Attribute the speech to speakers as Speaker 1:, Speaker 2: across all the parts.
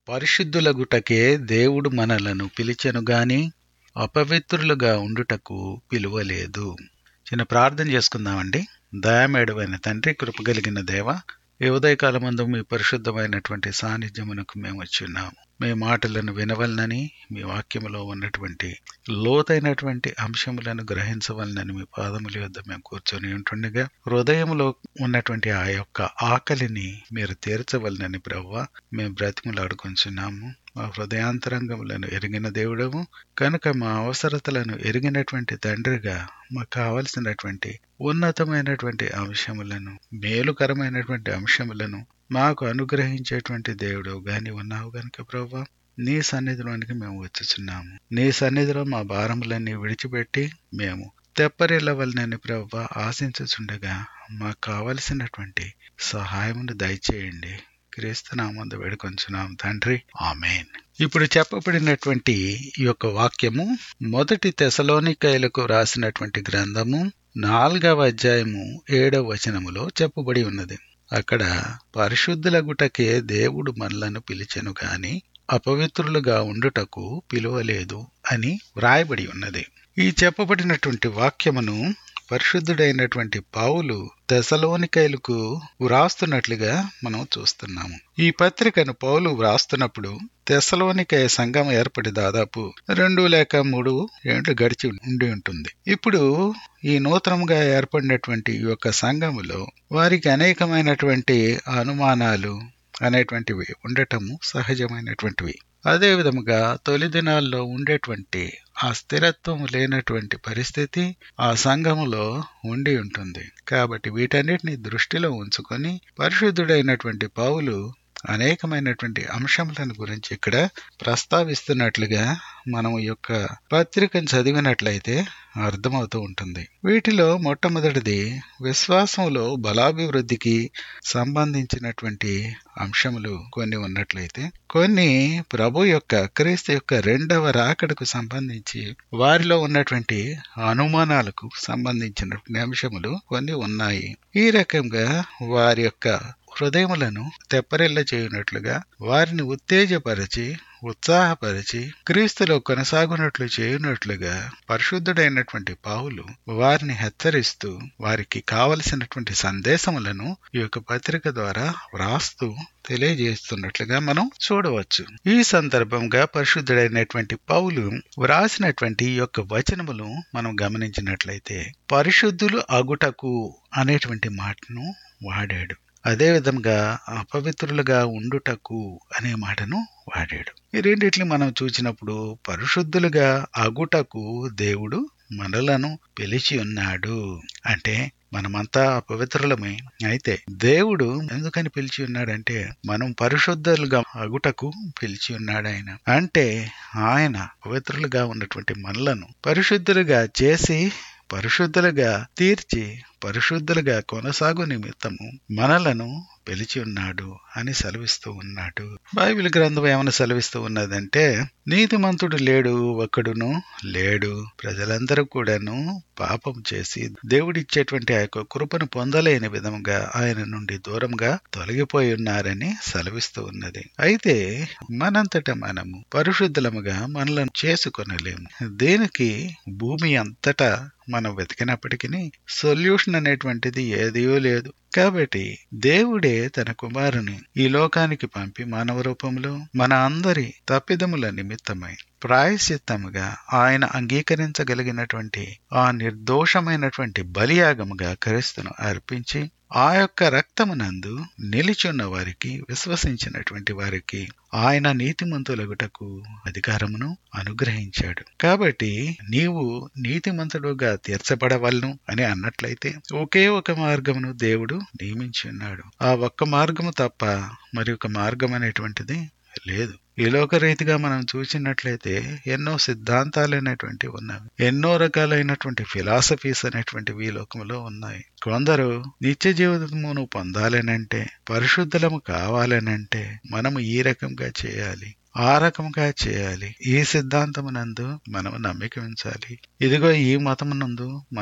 Speaker 1: పరిశుద్ధులగుటకే దేవుడు మనలను పిలిచెను గాని అపవిత్రులుగా ఉండుటకు పిలువలేదు చిన్న ప్రార్థన చేసుకుందామండి దయామేడవైన తండ్రి కృపగలిగిన దేవ ఈ ఉదయకాలమందు మీ పరిశుద్ధమైనటువంటి సాన్నిధ్యమునకు మేము వచ్చి ఉన్నాము మీ మాటలను వినవలనని మీ వాక్యములో ఉన్నటువంటి లోతైనటువంటి అంశములను గ్రహించవలనని మీ పాదముల యొద్ద మేము కూర్చొని ఉంటుండగా హృదయములో ఉన్నటువంటి ఆ యొక్క ఆకలిని మీరు తీర్చవలనని ప్రవ్వ మేము బ్రతిములాడుకుంటున్నాము మా హృదయాంతరంగములను ఎరిగిన దేవుడము కనుక మా అవసరతలను ఎరిగినటువంటి తండ్రిగా మాకు కావలసినటువంటి ఉన్నతమైనటువంటి అంశములను మేలుకరమైనటువంటి అంశములను మాకు అనుగ్రహించేటువంటి దేవుడు గాని ఉన్నావు గనుక ప్రభా నీ సన్నిధిలోనికి మేము వచ్చుచున్నాము నీ సన్నిధిలో మా భారములన్నీ విడిచిపెట్టి మేము తెప్పరిల్లవలనని ప్రభా ఆశించుచుండగా మాకు కావలసినటువంటి సహాయమును దయచేయండి క్రీస్తు నామందు వేడుకొంచున్నాం తండ్రి ఆమెన్ ఇప్పుడు చెప్పబడినటువంటి ఈ యొక్క వాక్యము మొదటి తెసలోనికైలకు రాసినటువంటి గ్రంథము నాలుగవ అధ్యాయము ఏడవ వచనములో చెప్పబడి ఉన్నది అక్కడ పరిశుద్ధులగుటకే దేవుడు మనలను పిలిచెను గాని అపవిత్రులుగా ఉండుటకు పిలువలేదు అని వ్రాయబడి ఉన్నది ఈ చెప్పబడినటువంటి వాక్యమును పరిశుద్ధుడైనటువంటి పావులు దశలోనికైలకు వ్రాస్తున్నట్లుగా మనం చూస్తున్నాము ఈ పత్రికను పౌలు వ్రాస్తున్నప్పుడు తెసలోనికయ సంఘం ఏర్పడి దాదాపు రెండు లేక మూడు ఏండ్లు గడిచి ఉండి ఉంటుంది ఇప్పుడు ఈ నూతనంగా ఏర్పడినటువంటి ఈ యొక్క సంఘములో వారికి అనేకమైనటువంటి అనుమానాలు అనేటువంటివి ఉండటము సహజమైనటువంటివి అదే విధముగా తొలి దినాల్లో ఉండేటువంటి ఆ స్థిరత్వం లేనటువంటి పరిస్థితి ఆ సంఘములో ఉండి ఉంటుంది కాబట్టి వీటన్నిటిని దృష్టిలో ఉంచుకొని పరిశుద్ధుడైనటువంటి పౌలు అనేకమైనటువంటి అంశములను గురించి ఇక్కడ ప్రస్తావిస్తున్నట్లుగా మనం ఈ యొక్క పత్రికను చదివినట్లయితే అర్థమవుతూ ఉంటుంది వీటిలో మొట్టమొదటిది విశ్వాసంలో బలాభివృద్ధికి సంబంధించినటువంటి అంశములు కొన్ని ఉన్నట్లయితే కొన్ని ప్రభు యొక్క క్రీస్తు యొక్క రెండవ రాకడకు సంబంధించి వారిలో ఉన్నటువంటి అనుమానాలకు సంబంధించినటువంటి అంశములు కొన్ని ఉన్నాయి ఈ రకంగా వారి యొక్క హృదయములను తెప్పరిల్ల చేయునట్లుగా వారిని ఉత్తేజపరచి ఉత్సాహపరిచి క్రీస్తులో కొనసాగునట్లు చేయునట్లుగా పరిశుద్ధుడైనటువంటి పావులు వారిని హెచ్చరిస్తూ వారికి కావలసినటువంటి సందేశములను ఈ యొక్క పత్రిక ద్వారా వ్రాస్తూ తెలియజేస్తున్నట్లుగా మనం చూడవచ్చు ఈ సందర్భంగా పరిశుద్ధుడైనటువంటి పౌలు వ్రాసినటువంటి ఈ యొక్క వచనములు మనం గమనించినట్లయితే పరిశుద్ధులు అగుటకు అనేటువంటి మాటను వాడాడు అదే విధంగా అపవిత్రులుగా ఉండుటకు అనే మాటను వాడాడు ఈ రెండిట్లు మనం చూసినప్పుడు పరిశుద్ధులుగా అగుటకు దేవుడు మనలను పిలిచి ఉన్నాడు అంటే మనమంతా అపవిత్రులమే అయితే దేవుడు ఎందుకని పిలిచి ఉన్నాడంటే మనం పరిశుద్ధులుగా అగుటకు పిలిచి ఉన్నాడు ఆయన అంటే ఆయన పవిత్రులుగా ఉన్నటువంటి మనలను పరిశుద్ధులుగా చేసి పరిశుద్ధులుగా తీర్చి పరిశుద్ధులుగా కొనసాగు నిమిత్తము మనలను పిలిచి ఉన్నాడు అని సెలవిస్తూ ఉన్నాడు బైబిల్ గ్రంథం ఏమైనా సెలవిస్తూ ఉన్నదంటే నీతిమంతుడు లేడు ఒకడును లేడు ప్రజలందరూ కూడాను పాపం చేసి దేవుడిచ్చేటువంటి ఆ యొక్క కృపను పొందలేని విధంగా ఆయన నుండి దూరంగా తొలగిపోయి ఉన్నారని సెలవిస్తూ ఉన్నది అయితే మనంతట మనము పరిశుద్ధులముగా మనలను చేసుకొనలేము దేనికి భూమి అంతటా మనం వెతికినప్పటికీ సొల్యూషన్ అనేటువంటిది ఏదియో లేదు కాబట్టి దేవుడే తన కుమారుని ఈ లోకానికి పంపి మానవ రూపంలో మన అందరి తప్పిదముల నిమిత్తమై ప్రాయశ్చిత్తముగా ఆయన అంగీకరించగలిగినటువంటి ఆ నిర్దోషమైనటువంటి బలియాగముగా క్రీస్తును అర్పించి ఆ యొక్క రక్తమునందు నిలిచున్న వారికి విశ్వసించినటువంటి వారికి ఆయన నీతిమంతులగుటకు అధికారమును అనుగ్రహించాడు కాబట్టి నీవు నీతిమంతుడుగా తీర్చబడవలను అని అన్నట్లయితే ఒకే ఒక మార్గమును దేవుడు నియమించి ఉన్నాడు ఆ ఒక్క మార్గము తప్ప మరి ఒక మార్గం అనేటువంటిది లేదు ఈ లోకరీతిగా మనం చూసినట్లయితే ఎన్నో సిద్ధాంతాలు అనేటువంటివి ఉన్నవి ఎన్నో రకాలైనటువంటి ఫిలాసఫీస్ అనేటువంటివి ఈ లోకంలో ఉన్నాయి కొందరు నిత్య జీవితమును పొందాలనంటే పరిశుద్ధులము కావాలనంటే మనము ఈ రకంగా చేయాలి ఆ రకంగా చేయాలి ఈ సిద్ధాంతమునందు మనము నమ్మిక ఉంచాలి ఇదిగో ఈ మతమునందు మనము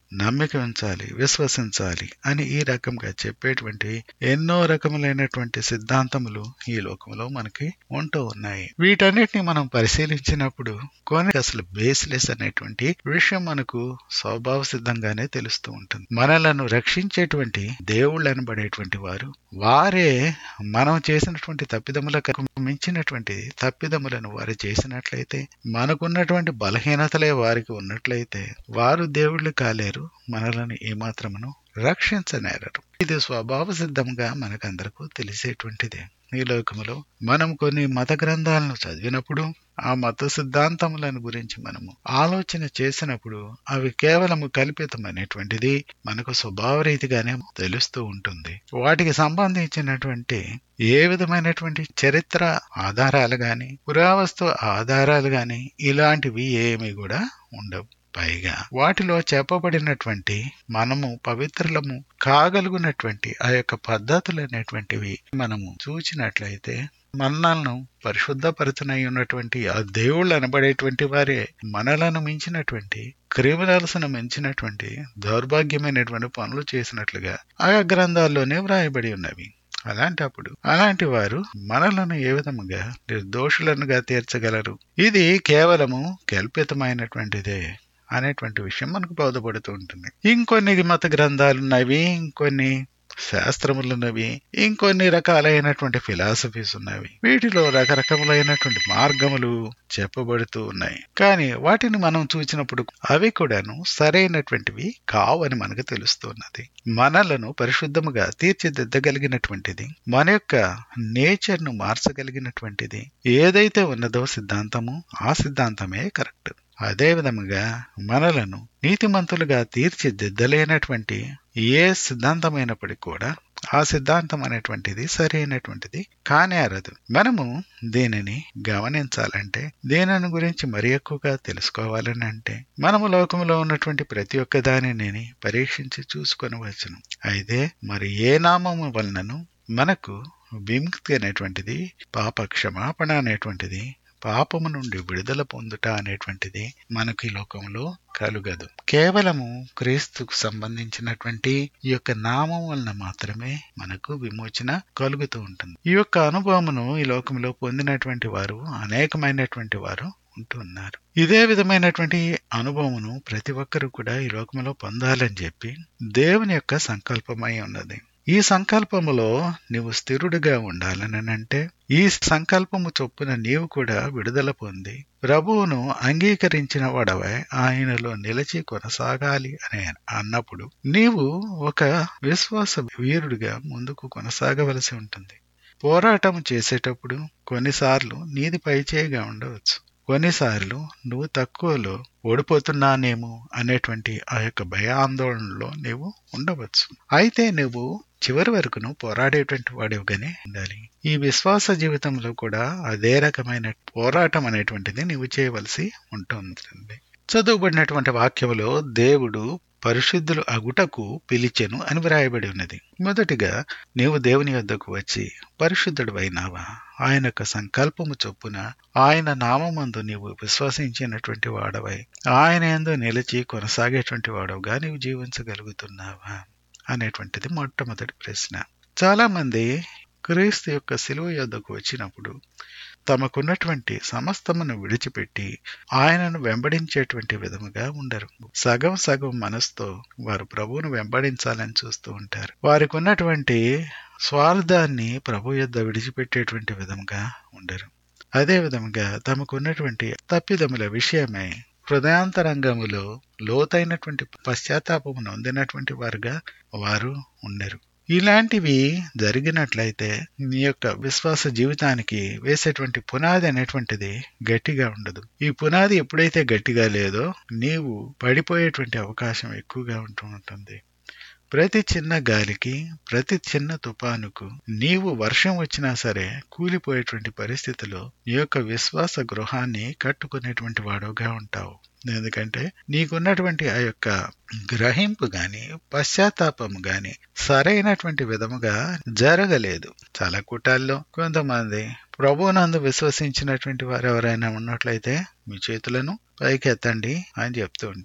Speaker 1: నమ్మిక ఉంచాలి విశ్వసించాలి అని ఈ రకంగా చెప్పేటువంటి ఎన్నో రకములైనటువంటి సిద్ధాంతములు ఈ లోకంలో మనకి ఉంటూ ఉన్నాయి వీటన్నిటిని మనం పరిశీలించినప్పుడు కొన్ని అసలు బేస్లెస్ అనేటువంటి విషయం మనకు స్వభావ సిద్ధంగానే తెలుస్తూ ఉంటుంది మనలను రక్షించేటువంటి దేవుళ్ళు అనబడేటువంటి వారు వారే మనం చేసినటువంటి తప్పిదములకు మించినటువంటి తప్పిదములను వారు చేసినట్లయితే మనకున్నటువంటి బలహీనతలే వారికి ఉన్నట్లయితే వారు దేవుళ్ళు కాలేరు మనలను ఏమాత్రమును రక్షించనేరరు ఇది స్వభావ సిద్ధంగా మనకందరకు తెలిసేటువంటిదే ఈ లోకములో మనం కొన్ని మత గ్రంథాలను చదివినప్పుడు ఆ మత సిద్ధాంతములను గురించి మనము ఆలోచన చేసినప్పుడు అవి కేవలము కల్పితమైనటువంటిది మనకు స్వభావ రీతిగానే తెలుస్తూ ఉంటుంది వాటికి సంబంధించినటువంటి ఏ విధమైనటువంటి చరిత్ర ఆధారాలు గాని పురావస్తు ఆధారాలు గాని ఇలాంటివి ఏమీ కూడా ఉండవు పైగా వాటిలో చెప్పబడినటువంటి మనము పవిత్రులము కాగలుగునటువంటి ఆ యొక్క పద్ధతులు అనేటువంటివి మనము చూచినట్లయితే మనలను పరిశుద్ధపరచనై ఉన్నటువంటి ఆ దేవుళ్ళు అనబడేటువంటి వారే మనలను మించినటువంటి క్రిమినల్స్ ను మించినటువంటి దౌర్భాగ్యమైనటువంటి పనులు చేసినట్లుగా ఆ గ్రంథాల్లోనే వ్రాయబడి ఉన్నవి అలాంటప్పుడు అలాంటి వారు మనలను ఏ విధముగా నిర్దోషులనుగా తీర్చగలరు ఇది కేవలము కల్పితమైనటువంటిదే అనేటువంటి విషయం మనకు బోధపడుతూ ఉంటుంది ఇంకొన్ని మత గ్రంథాలు ఉన్నవి ఇంకొన్ని శాస్త్రములు ఉన్నవి ఇంకొన్ని రకాలైనటువంటి ఫిలాసఫీస్ ఉన్నవి వీటిలో రకరకములైనటువంటి మార్గములు చెప్పబడుతూ ఉన్నాయి కానీ వాటిని మనం చూసినప్పుడు అవి కూడాను సరైనటువంటివి కావని మనకు తెలుస్తున్నది మనలను పరిశుద్ధముగా తీర్చిదిద్దగలిగినటువంటిది మన యొక్క నేచర్ ను మార్చగలిగినటువంటిది ఏదైతే ఉన్నదో సిద్ధాంతము ఆ సిద్ధాంతమే కరెక్ట్ అదే విధముగా మనలను నీతిమంతులుగా తీర్చిదిద్దలేనటువంటి ఏ సిద్ధాంతమైనప్పటికీ కూడా ఆ సిద్ధాంతం అనేటువంటిది సరైనటువంటిది కానే అరదు మనము దీనిని గమనించాలంటే దీనిని గురించి మరి ఎక్కువగా తెలుసుకోవాలని అంటే మనము లోకంలో ఉన్నటువంటి ప్రతి ఒక్క దానిని పరీక్షించి చూసుకొని వచ్చును అయితే మరి ఏ నామము వలనను మనకు విముక్తి అనేటువంటిది పాప క్షమాపణ అనేటువంటిది పాపము నుండి విడుదల పొందుట అనేటువంటిది మనకు ఈ లోకంలో కలుగదు కేవలము క్రీస్తుకు సంబంధించినటువంటి ఈ యొక్క నామం వలన మాత్రమే మనకు విమోచన కలుగుతూ ఉంటుంది ఈ యొక్క అనుభవమును ఈ లోకంలో పొందినటువంటి వారు అనేకమైనటువంటి వారు ఉంటున్నారు ఇదే విధమైనటువంటి అనుభవమును ప్రతి ఒక్కరూ కూడా ఈ లోకంలో పొందాలని చెప్పి దేవుని యొక్క సంకల్పమై ఉన్నది ఈ సంకల్పములో నీవు స్థిరుడిగా ఉండాలని అంటే ఈ సంకల్పము చొప్పున నీవు కూడా విడుదల పొంది ప్రభువును అంగీకరించిన వాడవై ఆయనలో నిలిచి కొనసాగాలి అని అన్నప్పుడు నీవు ఒక విశ్వాస వీరుడిగా ముందుకు కొనసాగవలసి ఉంటుంది పోరాటం చేసేటప్పుడు కొన్నిసార్లు నీది పైచేయిగా ఉండవచ్చు కొన్నిసార్లు నువ్వు తక్కువలో ఓడిపోతున్నానేమో అనేటువంటి ఆ యొక్క భయాందోళనలో నీవు ఉండవచ్చు అయితే నువ్వు చివరి వరకును పోరాడేటువంటి వాడివిగానే ఉండాలి ఈ విశ్వాస జీవితంలో కూడా అదే రకమైన పోరాటం అనేటువంటిది నీవు చేయవలసి ఉంటుంది చదువుబడినటువంటి వాక్యములో దేవుడు పరిశుద్ధులు అగుటకు పిలిచెను అని వ్రాయబడి ఉన్నది మొదటిగా నీవు దేవుని వద్దకు వచ్చి పరిశుద్ధుడు అయినావా ఆయన యొక్క సంకల్పము చొప్పున ఆయన నామందు నీవు విశ్వసించినటువంటి వాడవై ఆయన ఎందు నిలిచి కొనసాగేటువంటి వాడవుగా నీవు జీవించగలుగుతున్నావా అనేటువంటిది మొట్టమొదటి ప్రశ్న చాలా మంది క్రీస్తు యొక్క సిలువ యొద్దకు వచ్చినప్పుడు తమకున్నటువంటి సమస్తమును విడిచిపెట్టి ఆయనను వెంబడించేటువంటి విధముగా ఉండరు సగం సగం మనసుతో వారు ప్రభువును వెంబడించాలని చూస్తూ ఉంటారు వారికి ఉన్నటువంటి స్వార్థాన్ని ప్రభు యొద్ద విడిచిపెట్టేటువంటి విధంగా ఉండరు అదే విధముగా తమకున్నటువంటి తప్పిదముల విషయమై హృదయాంతరంగములో లోతైనటువంటి పశ్చాత్తాపము నొందినటువంటి వారుగా వారు ఉండరు ఇలాంటివి జరిగినట్లయితే నీ యొక్క విశ్వాస జీవితానికి వేసేటువంటి పునాది అనేటువంటిది గట్టిగా ఉండదు ఈ పునాది ఎప్పుడైతే గట్టిగా లేదో నీవు పడిపోయేటువంటి అవకాశం ఎక్కువగా ఉంటూ ఉంటుంది ప్రతి చిన్న గాలికి ప్రతి చిన్న తుపానుకు నీవు వర్షం వచ్చినా సరే కూలిపోయేటువంటి పరిస్థితిలో నీ యొక్క విశ్వాస గృహాన్ని కట్టుకునేటువంటి వాడుగా ఉంటావు ఎందుకంటే నీకున్నటువంటి ఆ యొక్క గ్రహింపు గాని పశ్చాత్తాపము గాని సరైనటువంటి విధముగా జరగలేదు చాలా కూటాల్లో కొంతమంది ప్రభునందు విశ్వసించినటువంటి వారు ఎవరైనా ఉన్నట్లయితే మీ చేతులను పైకెత్తండి అని చెప్తూ ఉంటారు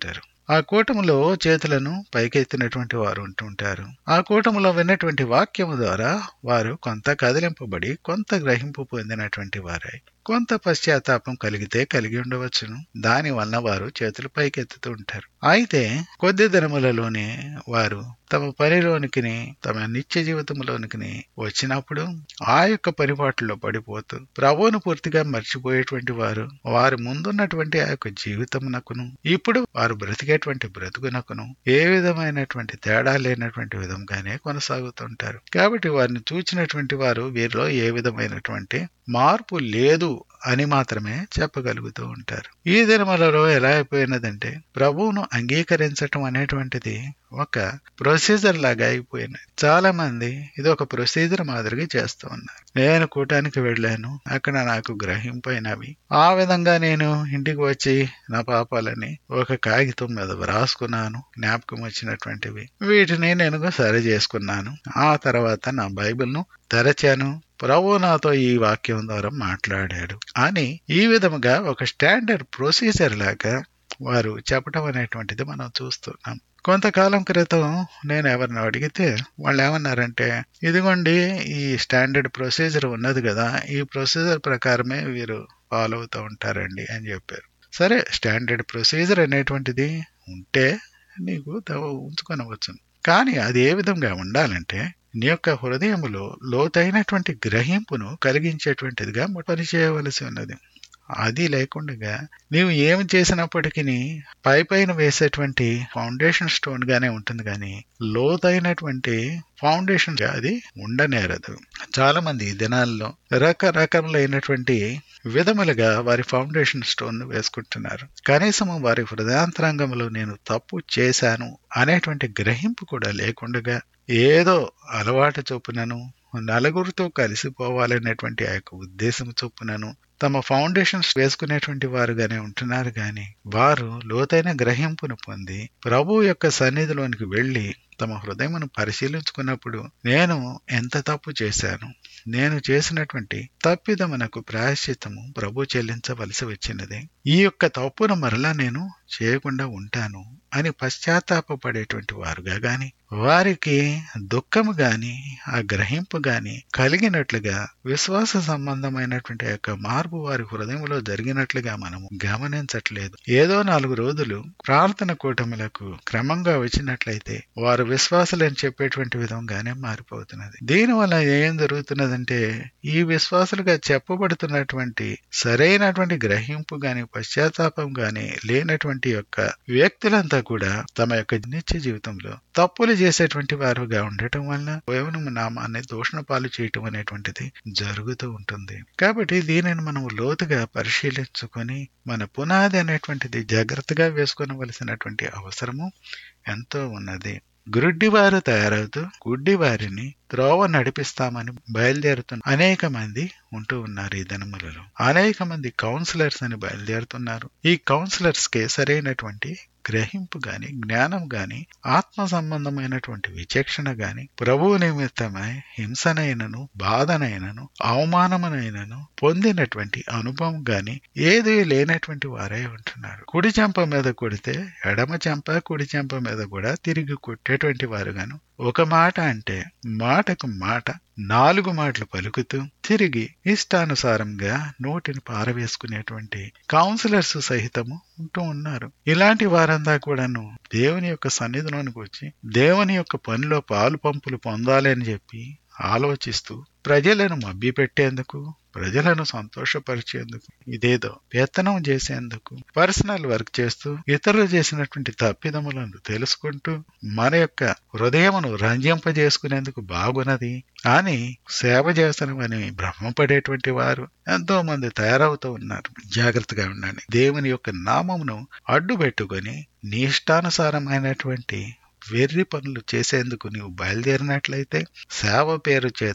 Speaker 1: ఆ కూటములో చేతులను పైకెత్తినటువంటి వారు ఉంటుంటారు ఆ కూటములో విన్నటువంటి వాక్యము ద్వారా వారు కొంత కదిలింపబడి కొంత గ్రహింపు పొందినటువంటి వారై కొంత పశ్చాత్తాపం కలిగితే కలిగి ఉండవచ్చును దాని వలన వారు చేతులు పైకెత్తుతూ ఉంటారు అయితే కొద్ది దినములలోనే వారు తమ పనిలోనికి తమ నిత్య జీవితంలోనికి వచ్చినప్పుడు ఆ యొక్క పరిపాటులో పడిపోతూ ప్రభువును పూర్తిగా మర్చిపోయేటువంటి వారు వారి ముందున్నటువంటి ఆ యొక్క జీవితమునకును ఇప్పుడు వారు బ్రతికేటువంటి బ్రతుకునకును ఏ విధమైనటువంటి తేడా లేనటువంటి విధంగానే కొనసాగుతుంటారు కాబట్టి వారిని చూచినటువంటి వారు వీరిలో ఏ విధమైనటువంటి మార్పు లేదు అని మాత్రమే చెప్పగలుగుతూ ఉంటారు ఈ దినములలో ఎలా అయిపోయినదంటే ప్రభువును అంగీకరించటం అనేటువంటిది ఒక ప్రొసీజర్ లాగా అయిపోయినది చాలా మంది ఇది ఒక ప్రొసీజర్ మాదిరిగా చేస్తూ ఉన్నారు నేను కూటానికి వెళ్ళాను అక్కడ నాకు గ్రహింపైనవి ఆ విధంగా నేను ఇంటికి వచ్చి నా పాపాలని ఒక కాగితం మీద వ్రాసుకున్నాను జ్ఞాపకం వచ్చినటువంటివి వీటిని నేను సరి చేసుకున్నాను ఆ తర్వాత నా బైబిల్ను తెరచాను ప్రభు నాతో ఈ వాక్యం ద్వారా మాట్లాడాడు అని ఈ విధముగా ఒక స్టాండర్డ్ ప్రొసీజర్ లాగా వారు చెప్పడం అనేటువంటిది మనం చూస్తున్నాం కొంతకాలం క్రితం నేను ఎవరిని అడిగితే వాళ్ళు ఏమన్నారంటే ఇదిగోండి ఈ స్టాండర్డ్ ప్రొసీజర్ ఉన్నది కదా ఈ ప్రొసీజర్ ప్రకారమే వీరు ఫాలో అవుతూ ఉంటారండి అని చెప్పారు సరే స్టాండర్డ్ ప్రొసీజర్ అనేటువంటిది ఉంటే నీకు ఉంచుకొనవచ్చు కానీ అది ఏ విధంగా ఉండాలంటే నీ యొక్క హృదయములో లోతైనటువంటి గ్రహింపును కలిగించేటువంటిదిగా పనిచేయవలసి ఉన్నది అది లేకుండా నీవు ఏమి చేసినప్పటికీ పై పైన వేసేటువంటి ఫౌండేషన్ స్టోన్ గానే ఉంటుంది కానీ లోతైనటువంటి ఫౌండేషన్ అది ఉండనేరదు చాలా మంది ఈ దినాల్లో రకరకములైనటువంటి విధములుగా వారి ఫౌండేషన్ స్టోన్ వేసుకుంటున్నారు కనీసం వారి హృదయాంతరంగంలో నేను తప్పు చేశాను అనేటువంటి గ్రహింపు కూడా లేకుండా ఏదో అలవాటు చొప్పునను నలుగురితో కలిసిపోవాలనేటువంటి ఆ యొక్క ఉద్దేశం చొప్పునను తమ ఫౌండేషన్స్ వేసుకునేటువంటి వారుగానే ఉంటున్నారు గాని వారు లోతైన గ్రహింపును పొంది ప్రభు యొక్క సన్నిధిలోనికి వెళ్లి తమ హృదయమును పరిశీలించుకున్నప్పుడు నేను ఎంత తప్పు చేశాను నేను చేసినటువంటి తప్పిదమునకు ప్రాయశ్చిత్తము ప్రభు చెల్లించవలసి వచ్చినది ఈ యొక్క తప్పును మరలా నేను చేయకుండా ఉంటాను అని పశ్చాత్తాపడేటువంటి వారుగా గాని వారికి దుఃఖము గాని ఆ గ్రహింపు గాని కలిగినట్లుగా విశ్వాస సంబంధమైనటువంటి యొక్క మార్పు వారి హృదయంలో జరిగినట్లుగా మనము గమనించట్లేదు ఏదో నాలుగు రోజులు ప్రార్థన కూటములకు క్రమంగా వచ్చినట్లయితే వారు విశ్వాసులని చెప్పేటువంటి విధంగానే మారిపోతున్నది దీనివల్ల ఏం జరుగుతున్నదంటే ఈ విశ్వాసులుగా చెప్పబడుతున్నటువంటి సరైనటువంటి గ్రహింపు గాని పశ్చాత్తాపం గాని లేనటువంటి యొక్క వ్యక్తులంతా కూడా తమ యొక్క నిత్య జీవితంలో తప్పులు చేసేటువంటి వారుగా ఉండటం వలన కేవలం నామాన్ని దూషణ పాలు చేయటం అనేటువంటిది జరుగుతూ ఉంటుంది కాబట్టి దీనిని మనం లోతుగా పరిశీలించుకొని మన పునాది అనేటువంటిది జాగ్రత్తగా వేసుకొనవలసినటువంటి అవసరము ఎంతో ఉన్నది గురుడ్డివారు తయారవుతూ గుడ్డివారిని త్రోవ నడిపిస్తామని బయలుదేరుతున్న అనేక మంది ఉంటూ ఉన్నారు ఈ దినములలో అనేక మంది కౌన్సిలర్స్ అని బయలుదేరుతున్నారు ఈ కౌన్సిలర్స్ కి సరైనటువంటి గ్రహింపు గాని జ్ఞానం గాని ఆత్మ సంబంధమైనటువంటి విచక్షణ గాని ప్రభువు నిమిత్తమై హింసనైనను బాధనైనను అవమానమునైనను పొందినటువంటి అనుభవం గాని ఏది లేనటువంటి వారే ఉంటున్నారు కుడి చెంప మీద కొడితే ఎడమ చెంప కుడి చెంప మీద కూడా తిరిగి కొట్టేటువంటి వారు గాను ఒక మాట అంటే మాటకు మాట నాలుగు మాటలు పలుకుతూ తిరిగి ఇష్టానుసారంగా నోటిని పారవేసుకునేటువంటి కౌన్సిలర్స్ సహితము ఉంటూ ఉన్నారు ఇలాంటి వారంతా కూడాను దేవుని యొక్క సన్నిధిలోనికి వచ్చి దేవుని యొక్క పనిలో పాలు పంపులు పొందాలి అని చెప్పి ఆలోచిస్తూ ప్రజలను మభ్యపెట్టేందుకు ప్రజలను సంతోషపరిచేందుకు ఇదేదో వేతనం చేసేందుకు పర్సనల్ వర్క్ చేస్తూ ఇతరులు చేసినటువంటి తప్పిదములను తెలుసుకుంటూ మన యొక్క హృదయమును రంజింపజేసుకునేందుకు బాగున్నది అని సేవ చేస్తామని భ్రమపడేటువంటి వారు ఎంతో మంది తయారవుతూ ఉన్నారు జాగ్రత్తగా ఉండండి దేవుని యొక్క నామమును అడ్డు పెట్టుకొని నీ ఇష్టానుసారమైనటువంటి వెర్రి పనులు చేసేందుకు నీవు బయలుదేరినట్లయితే సేవ పేరు చేత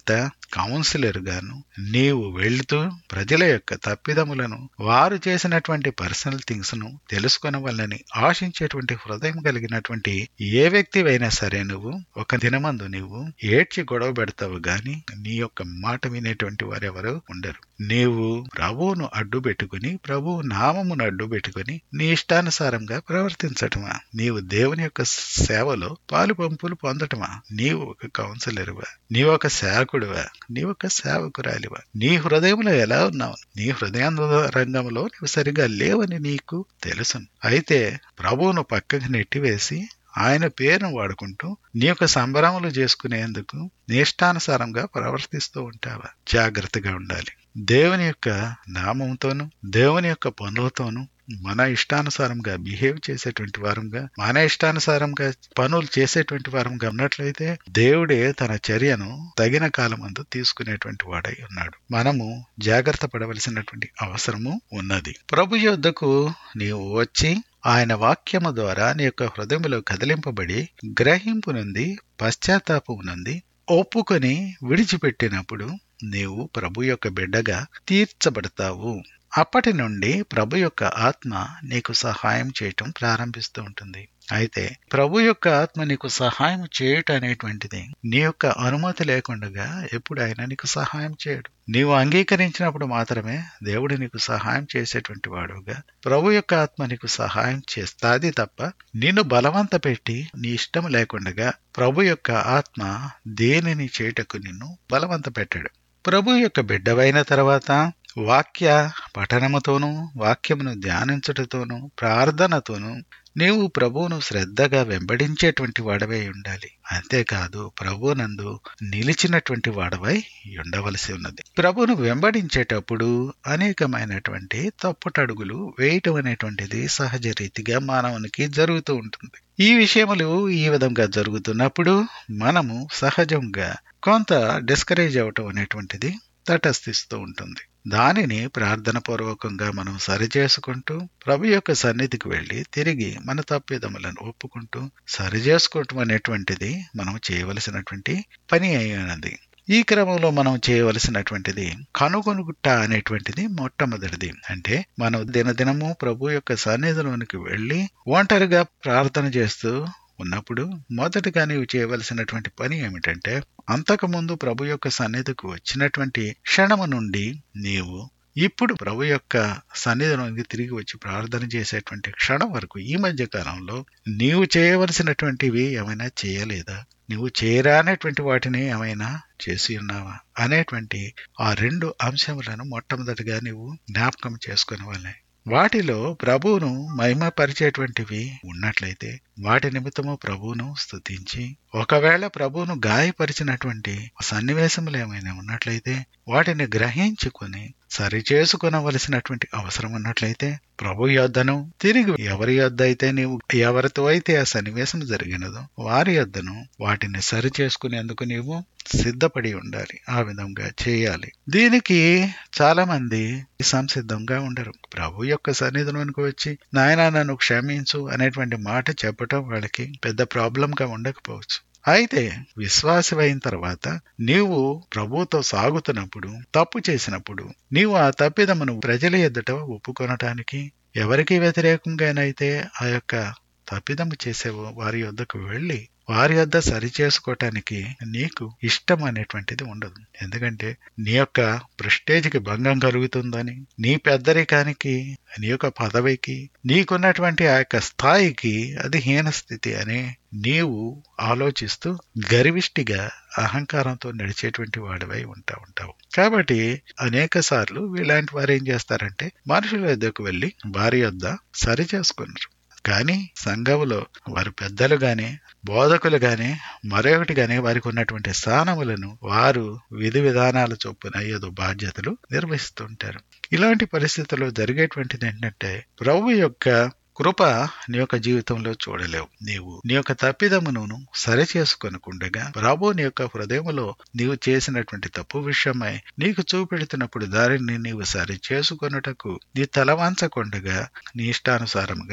Speaker 1: కౌన్సిలర్ గాను నీవు వెళ్తూ ప్రజల యొక్క తప్పిదములను వారు చేసినటువంటి పర్సనల్ థింగ్స్ ను తెలుసుకొనవల్లని ఆశించేటువంటి హృదయం కలిగినటువంటి ఏ వ్యక్తివైనా సరే నువ్వు ఒక దినమందు నీవు ఏడ్చి గొడవ పెడతావు గాని నీ యొక్క మాట వినేటువంటి వారెవరు ఉండరు నీవు ప్రభువును అడ్డు పెట్టుకుని ప్రభువు నామమును అడ్డు పెట్టుకుని నీ ఇష్టానుసారంగా ప్రవర్తించటమా నీవు దేవుని యొక్క సేవలో పాలు పంపులు పొందటమా నీవు ఒక కౌన్సిలర్వా నీవు ఒక సేవకుడివా నీవు ఒక సేవకురాలివా నీ హృదయంలో ఎలా ఉన్నావు నీ హృదయాంతరంగంలో నీవు సరిగా లేవని నీకు తెలుసు అయితే ప్రభువును పక్కకి నెట్టివేసి ఆయన పేరును వాడుకుంటూ నీ యొక్క సంబరములు చేసుకునేందుకు నిష్టానుసారంగా ప్రవర్తిస్తూ ఉంటావా జాగ్రత్తగా ఉండాలి దేవుని యొక్క నామంతోను దేవుని యొక్క పనులతోనూ మన ఇష్టానుసారంగా బిహేవ్ చేసేటువంటి వారంగా మన ఇష్టానుసారంగా పనులు చేసేటువంటి వారంగా ఉన్నట్లయితే దేవుడే తన చర్యను తగిన కాలమందు తీసుకునేటువంటి వాడై ఉన్నాడు మనము జాగ్రత్త పడవలసినటువంటి అవసరము ఉన్నది ప్రభు యొద్దకు నీవు వచ్చి ఆయన వాక్యము ద్వారా నీ యొక్క హృదయంలో కదిలింపబడి గ్రహింపు నుండి పశ్చాత్తాపము నుండి ఒప్పుకొని విడిచిపెట్టినప్పుడు నీవు ప్రభు యొక్క బిడ్డగా తీర్చబడతావు అప్పటి నుండి ప్రభు యొక్క ఆత్మ నీకు సహాయం చేయటం ప్రారంభిస్తూ ఉంటుంది అయితే ప్రభు యొక్క ఆత్మ నీకు సహాయం చేయటం అనేటువంటిది నీ యొక్క అనుమతి లేకుండా ఎప్పుడు ఆయన నీకు సహాయం చేయడు నీవు అంగీకరించినప్పుడు మాత్రమే దేవుడు నీకు సహాయం చేసేటువంటి వాడుగా ప్రభు యొక్క ఆత్మ నీకు సహాయం చేస్తాది తప్ప నిన్ను బలవంత పెట్టి నీ ఇష్టం లేకుండా ప్రభు యొక్క ఆత్మ దేనిని చేటకు నిన్ను బలవంత పెట్టాడు ప్రభు యొక్క బిడ్డవైన తర్వాత వాక్య పఠనముతోనూ వాక్యమును ధ్యానించుటతోనూ ప్రార్థనతోనూ నీవు ప్రభువును శ్రద్ధగా వెంబడించేటువంటి వాడవై ఉండాలి అంతేకాదు ప్రభునందు నిలిచినటువంటి వాడవై ఉండవలసి ఉన్నది ప్రభును వెంబడించేటప్పుడు అనేకమైనటువంటి తప్పుటడుగులు వేయటం అనేటువంటిది సహజ రీతిగా మానవునికి జరుగుతూ ఉంటుంది ఈ విషయములు ఈ విధంగా జరుగుతున్నప్పుడు మనము సహజంగా కొంత డిస్కరేజ్ అవటం అనేటువంటిది తటస్థిస్తూ ఉంటుంది దానిని ప్రార్థన పూర్వకంగా మనం సరిచేసుకుంటూ ప్రభు యొక్క సన్నిధికి వెళ్ళి తిరిగి మన తప్పిదములను ఒప్పుకుంటూ సరిచేసుకోవటం అనేటువంటిది మనం చేయవలసినటువంటి పని అయినది ఈ క్రమంలో మనం చేయవలసినటువంటిది కనుగొనుగుట్ట అనేటువంటిది మొట్టమొదటిది అంటే మనం దినదినము ప్రభు యొక్క సన్నిధిలోనికి వెళ్ళి ఒంటరిగా ప్రార్థన చేస్తూ ఉన్నప్పుడు మొదటగా నీవు చేయవలసినటువంటి పని ఏమిటంటే అంతకుముందు ప్రభు యొక్క సన్నిధికి వచ్చినటువంటి క్షణము నుండి నీవు ఇప్పుడు ప్రభు యొక్క సన్నిధిలోకి తిరిగి వచ్చి ప్రార్థన చేసేటువంటి క్షణం వరకు ఈ మధ్య కాలంలో నీవు చేయవలసినటువంటివి ఏమైనా చేయలేదా నువ్వు చేయరానటువంటి వాటిని ఏమైనా చేసి ఉన్నావా అనేటువంటి ఆ రెండు అంశములను మొట్టమొదటిగా నువ్వు జ్ఞాపకం చేసుకునే వాళ్ళే వాటిలో ప్రభువును మహిమపరిచేటువంటివి ఉన్నట్లయితే వాటి నిమిత్తము ప్రభువును స్తుతించి ఒకవేళ ప్రభువును గాయపరిచినటువంటి సన్నివేశములు ఏమైనా ఉన్నట్లయితే వాటిని గ్రహించుకొని సరి చేసుకునవలసినటువంటి అవసరం ఉన్నట్లయితే ప్రభు యొద్దను తిరిగి ఎవరి యొద్ద అయితే నీవు ఎవరితో అయితే ఆ సన్నివేశం జరిగినదో వారి యొద్దను వాటిని సరి చేసుకునేందుకు నీవు సిద్ధపడి ఉండాలి ఆ విధంగా చేయాలి దీనికి చాలా మంది సంసిద్ధంగా ఉండరు ప్రభు యొక్క సన్నిధిలోనికి వచ్చి నాయన నన్ను క్షమించు అనేటువంటి మాట చెప్పటం వాళ్ళకి పెద్ద ప్రాబ్లం గా ఉండకపోవచ్చు అయితే విశ్వాసమైన తర్వాత నీవు ప్రభుతో సాగుతున్నప్పుడు తప్పు చేసినప్పుడు నీవు ఆ తప్పిదమును ప్రజల ఎదుట ఒప్పుకొనటానికి ఎవరికి వ్యతిరేకంగానైతే ఆ యొక్క తప్పిదము చేసేవో వారి వద్దకు వెళ్ళి వారి వద్ద సరి చేసుకోవటానికి నీకు ఇష్టం అనేటువంటిది ఉండదు ఎందుకంటే నీ యొక్క ప్రెస్టేజ్కి భంగం కలుగుతుందని నీ పెద్దరికానికి నీ యొక్క పదవికి నీకున్నటువంటి ఆ యొక్క స్థాయికి అది హీన స్థితి అని నీవు ఆలోచిస్తూ గర్విష్టిగా అహంకారంతో నడిచేటువంటి వాడివై ఉంటా ఉంటావు కాబట్టి అనేక సార్లు ఇలాంటి వారు ఏం చేస్తారంటే మనుషుల వద్దకు వెళ్ళి వారి వద్ద సరి చేసుకున్నారు కానీ సంఘములో వారి పెద్దలు గాని బోధకులు గాని మరొకటి గాని వారికి ఉన్నటువంటి స్థానములను వారు విధి విధానాల చొప్పున ఏదో బాధ్యతలు నిర్వహిస్తుంటారు ఇలాంటి పరిస్థితుల్లో జరిగేటువంటిది ఏంటంటే ప్రభు యొక్క కృప నీ యొక్క జీవితంలో చూడలేవు నీవు నీ యొక్క తప్పిదమును సరి చేసుకొనకుండగా ప్రభు నీ యొక్క హృదయములో నీవు చేసినటువంటి తప్పు విషయమై నీకు చూపెడుతున్నప్పుడు దారిని నీవు సరి చేసుకొనుటకు నీ తల వంచకుండగా నీ ఇష్టానుసారముగా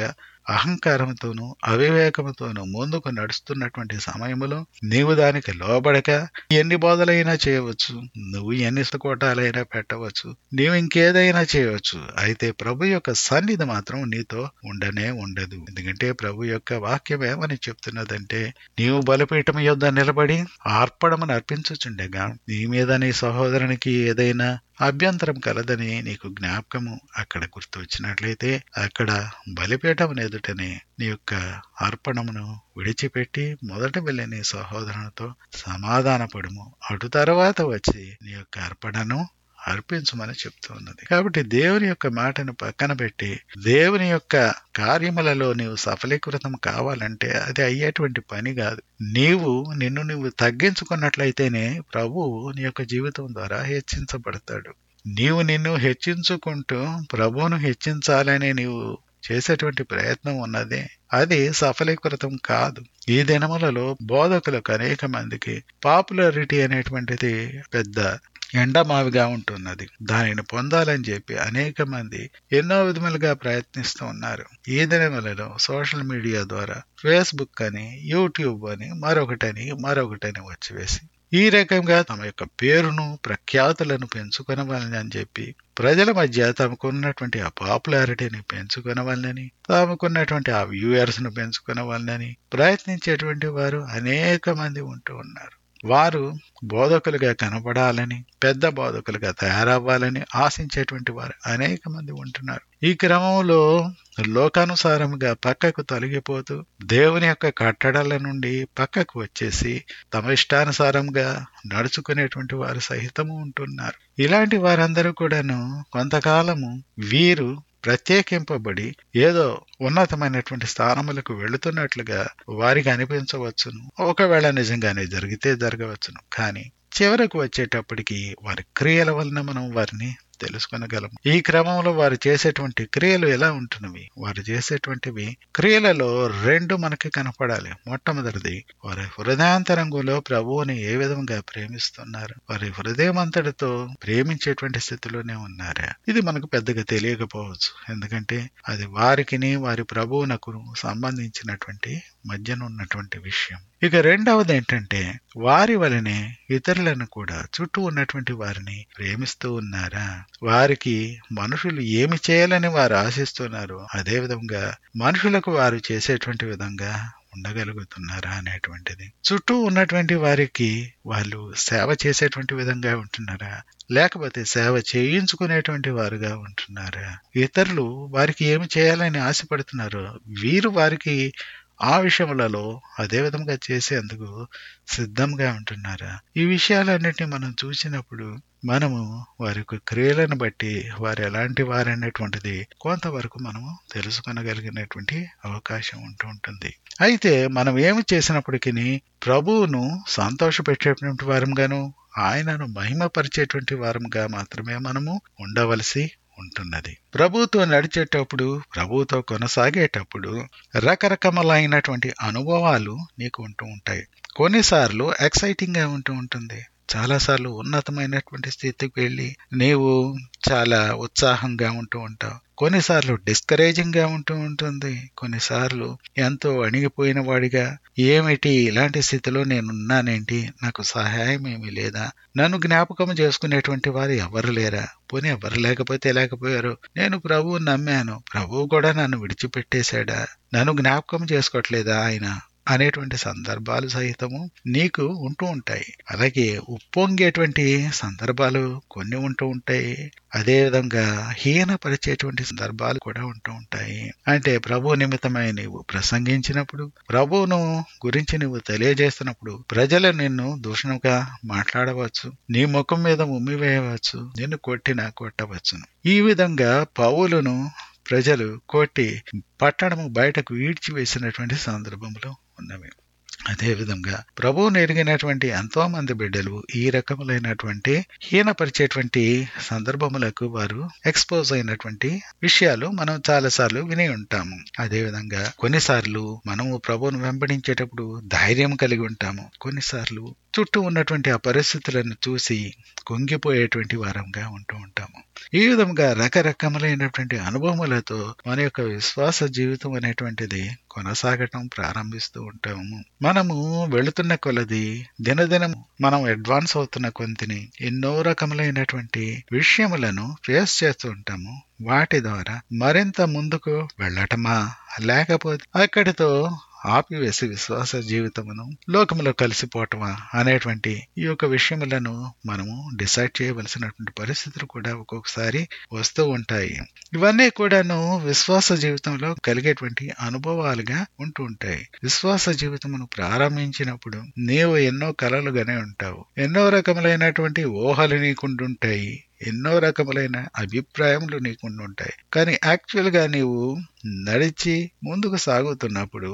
Speaker 1: అహంకారంతోనూ అవివేకంతోనూ ముందుకు నడుస్తున్నటువంటి సమయంలో నీవు దానికి లోబడక ఎన్ని బోధలైనా చేయవచ్చు నువ్వు ఎన్ని కోటాలైనా పెట్టవచ్చు నీవు ఇంకేదైనా చేయవచ్చు అయితే ప్రభు యొక్క సన్నిధి మాత్రం నీతో ఉండనే ఉండదు ఎందుకంటే ప్రభు యొక్క వాక్యం ఏమని చెప్తున్నదంటే నీవు బలిపీఠం యొద్ద నిలబడి ఆర్పణమును అర్పించుచుండగా నీ మీద నీ సహోదరునికి ఏదైనా అభ్యంతరం కలదని నీకు జ్ఞాపకము అక్కడ గుర్తు వచ్చినట్లయితే అక్కడ బలిపీఠం ఎదుటనే నీ యొక్క అర్పణమును విడిచిపెట్టి మొదట వెళ్ళి నీ సహోదరునితో సమాధానపడము అటు తర్వాత వచ్చి నీ యొక్క అర్పణను అర్పించమని చెప్తూ ఉన్నది కాబట్టి దేవుని యొక్క మాటను పక్కన పెట్టి దేవుని యొక్క కార్యములలో నీవు సఫలీకృతం కావాలంటే అది అయ్యేటువంటి పని కాదు నీవు నిన్ను నువ్వు తగ్గించుకున్నట్లయితేనే ప్రభువు నీ యొక్క జీవితం ద్వారా హెచ్చించబడతాడు నీవు నిన్ను హెచ్చించుకుంటూ ప్రభువును హెచ్చించాలని నీవు చేసేటువంటి ప్రయత్నం ఉన్నది అది సఫలీకృతం కాదు ఈ దినములలో బోధకులకు అనేక మందికి పాపులారిటీ అనేటువంటిది పెద్ద ఎండమావిగా ఉంటున్నది దానిని పొందాలని చెప్పి అనేక మంది ఎన్నో విధములుగా ప్రయత్నిస్తూ ఉన్నారు ఈ దినములలో సోషల్ మీడియా ద్వారా ఫేస్బుక్ అని యూట్యూబ్ అని మరొకటని మరొకటని వచ్చివేసి ఈ రకంగా తమ యొక్క పేరును ప్రఖ్యాతులను పెంచుకొనవాలని అని చెప్పి ప్రజల మధ్య తమకున్నటువంటి ఆ పాపులారిటీని పెంచుకొనవాలని తమకున్నటువంటి ఆ వ్యూయర్స్ ను పెంచుకొనవాలని ప్రయత్నించేటువంటి వారు అనేక మంది ఉంటూ ఉన్నారు వారు బోధకులుగా కనపడాలని పెద్ద బోధకులుగా తయారవ్వాలని ఆశించేటువంటి వారు అనేక మంది ఉంటున్నారు ఈ క్రమంలో లోకానుసారముగా పక్కకు తొలగిపోతూ దేవుని యొక్క కట్టడల నుండి పక్కకు వచ్చేసి తమ ఇష్టానుసారంగా నడుచుకునేటువంటి వారు సహితము ఉంటున్నారు ఇలాంటి వారందరూ కూడాను కొంతకాలము వీరు ప్రత్యేకింపబడి ఏదో ఉన్నతమైనటువంటి స్థానములకు వెళుతున్నట్లుగా వారికి అనిపించవచ్చును ఒకవేళ నిజంగానే జరిగితే జరగవచ్చును కానీ చివరకు వచ్చేటప్పటికి వారి క్రియల వలన మనం వారిని తెలుసుకొనగలము ఈ క్రమంలో వారు చేసేటువంటి క్రియలు ఎలా ఉంటున్నవి వారు చేసేటువంటివి క్రియలలో రెండు మనకి కనపడాలి మొట్టమొదటిది వారి హృదయాంతరంగంలో ప్రభువుని ఏ విధంగా ప్రేమిస్తున్నారు వారి హృదయమంతటితో ప్రేమించేటువంటి స్థితిలోనే ఉన్నారా ఇది మనకు పెద్దగా తెలియకపోవచ్చు ఎందుకంటే అది వారికిని వారి ప్రభువునకు సంబంధించినటువంటి మధ్యన ఉన్నటువంటి విషయం ఇక రెండవది ఏంటంటే వారి వలనే ఇతరులను కూడా చుట్టూ ఉన్నటువంటి వారిని ప్రేమిస్తూ ఉన్నారా వారికి మనుషులు ఏమి చేయాలని వారు ఆశిస్తున్నారు అదే విధంగా మనుషులకు వారు చేసేటువంటి విధంగా ఉండగలుగుతున్నారా అనేటువంటిది చుట్టూ ఉన్నటువంటి వారికి వాళ్ళు సేవ చేసేటువంటి విధంగా ఉంటున్నారా లేకపోతే సేవ చేయించుకునేటువంటి వారుగా ఉంటున్నారా ఇతరులు వారికి ఏమి చేయాలని ఆశపడుతున్నారో వీరు వారికి ఆ విషయములలో అదే విధంగా చేసేందుకు సిద్ధంగా ఉంటున్నారా ఈ విషయాలన్నిటిని మనం చూసినప్పుడు మనము వారి యొక్క క్రియలను బట్టి వారు ఎలాంటి వారనేటువంటిది కొంతవరకు మనము తెలుసుకొనగలిగినటువంటి అవకాశం ఉంటూ ఉంటుంది అయితే మనం ఏమి చేసినప్పటికీ ప్రభువును సంతోషపెట్టేటువంటి వారంగాను ఆయనను మహిమపరిచేటువంటి వారంగా మాత్రమే మనము ఉండవలసి ఉంటున్నది ప్రభుతో నడిచేటప్పుడు ప్రభుతో కొనసాగేటప్పుడు రకరకములైనటువంటి అనుభవాలు నీకు ఉంటూ ఉంటాయి కొన్నిసార్లు ఎక్సైటింగ్ గా ఉంటూ ఉంటుంది చాలాసార్లు ఉన్నతమైనటువంటి స్థితికి వెళ్ళి నీవు చాలా ఉత్సాహంగా ఉంటూ ఉంటావు కొన్నిసార్లు డిస్కరేజింగ్ గా ఉంటూ ఉంటుంది కొన్నిసార్లు ఎంతో అణిగిపోయిన వాడిగా ఏమిటి ఇలాంటి స్థితిలో నేనున్నానేంటి నాకు సహాయం ఏమీ లేదా నన్ను జ్ఞాపకం చేసుకునేటువంటి వారు ఎవరు లేరా పోనీ ఎవరు లేకపోతే లేకపోయారు నేను ప్రభువు నమ్మాను ప్రభువు కూడా నన్ను విడిచిపెట్టేశాడా నన్ను జ్ఞాపకం చేసుకోవట్లేదా ఆయన అనేటువంటి సందర్భాలు సహితము నీకు ఉంటూ ఉంటాయి అలాగే ఉప్పొంగేటువంటి సందర్భాలు కొన్ని ఉంటూ ఉంటాయి అదే విధంగా హీనపరిచేటువంటి సందర్భాలు కూడా ఉంటూ ఉంటాయి అంటే ప్రభు నిమిత్తమై నీవు ప్రసంగించినప్పుడు ప్రభువును గురించి నువ్వు తెలియజేస్తున్నప్పుడు ప్రజలు నిన్ను దూషణగా మాట్లాడవచ్చు నీ ముఖం మీద ఉమ్మివేయవచ్చు నిన్ను కొట్టినా కొట్టవచ్చును ఈ విధంగా పౌలును ప్రజలు కొట్టి పట్టణము బయటకు ఈడ్చివేసినటువంటి సందర్భంలో ఉన్నవి అదేవిధంగా ప్రభువును ఎరిగినటువంటి ఎంతో మంది బిడ్డలు ఈ రకములైనటువంటి హీనపరిచేటువంటి సందర్భములకు వారు ఎక్స్పోజ్ అయినటువంటి విషయాలు మనం చాలాసార్లు విని ఉంటాము అదేవిధంగా కొన్నిసార్లు మనము ప్రభువును వెంబడించేటప్పుడు ధైర్యం కలిగి ఉంటాము కొన్నిసార్లు చుట్టూ ఉన్నటువంటి ఆ పరిస్థితులను చూసి కుంగిపోయేటువంటి వారంగా ఉంటూ ఉంటాము ఈ విధంగా రకరకములైనటువంటి అనుభవములతో మన యొక్క విశ్వాస జీవితం అనేటువంటిది కొనసాగటం ప్రారంభిస్తూ ఉంటాము మనము వెళుతున్న కొలది దినదినం మనం అడ్వాన్స్ అవుతున్న కొంతిని ఎన్నో రకములైనటువంటి విషయములను ఫేస్ చేస్తూ ఉంటాము వాటి ద్వారా మరింత ముందుకు వెళ్ళటమా లేకపోతే అక్కడితో ఆపివేసి విశ్వాస జీవితమును లోకములో కలిసిపోవటమా అనేటువంటి ఈ యొక్క విషయములను మనము డిసైడ్ చేయవలసినటువంటి పరిస్థితులు కూడా ఒక్కొక్కసారి వస్తూ ఉంటాయి ఇవన్నీ కూడాను విశ్వాస జీవితంలో కలిగేటువంటి అనుభవాలుగా ఉంటూ ఉంటాయి విశ్వాస జీవితమును ప్రారంభించినప్పుడు నీవు ఎన్నో కలలుగానే ఉంటావు ఎన్నో రకములైనటువంటి ఊహలు నీకుంటుంటాయి ఎన్నో రకములైన అభిప్రాయములు నీకుంటుంటాయి కానీ యాక్చువల్ గా నీవు నడిచి ముందుకు సాగుతున్నప్పుడు